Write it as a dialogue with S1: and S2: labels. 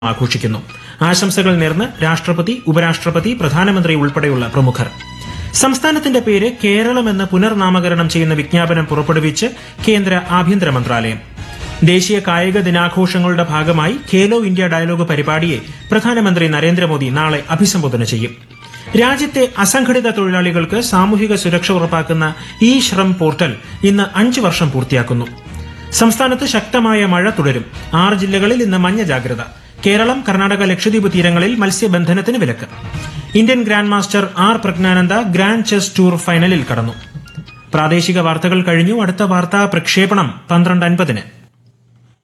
S1: ആഘോഷിക്കുന്നു ആശംസകൾ നേർന്ന് രാഷ്ട്രപതി ഉപരാഷ്ട്രപതി പ്രധാനമന്ത്രി ഉൾപ്പെടെയുള്ള പ്രമുഖർ സംസ്ഥാനത്തിന്റെ പേര് കേരളമെന്ന് പുനർനാമകരണം ചെയ്യുന്ന വിജ്ഞാപനം പുറപ്പെടുവിച്ച് കേന്ദ്ര ആഭ്യന്തര മന്ത്രാലയം ദേശീയ കായിക ദിനാഘോഷങ്ങളുടെ ഭാഗമായി ഖേലോ ഇന്ത്യ ഡയലോഗ് പരിപാടിയെ പ്രധാനമന്ത്രി നരേന്ദ്രമോദി നാളെ അഭിസംബോധന ചെയ്യും രാജ്യത്തെ അസംഘടിത തൊഴിലാളികൾക്ക് സാമൂഹിക സുരക്ഷ ഉറപ്പാക്കുന്ന ഇ ശ്രം പോർട്ടൽ ഇന്ന് അഞ്ച് വർഷം പൂർത്തിയാക്കുന്നു സംസ്ഥാനത്ത് ശക്തമായ മഴ തുടരും ആറ് ജില്ലകളിൽ ഇന്ന് മഞ്ഞ ജാഗ്രത കേരളം കർണാടക ലക്ഷദ്വീപ് തീരങ്ങളിൽ മത്സ്യബന്ധനത്തിന് വിലക്ക് Indian grand master R Praggnanandhaa grand chess tour ഫൈനലിൽ കടന്നു പ്രാദേശിക വാർത്തകൾ കഴിഞ്ഞു അടുത്ത വാർത്താ പ്രക്ഷേപണം പന്ത്രണ്ട് അൻപതിന്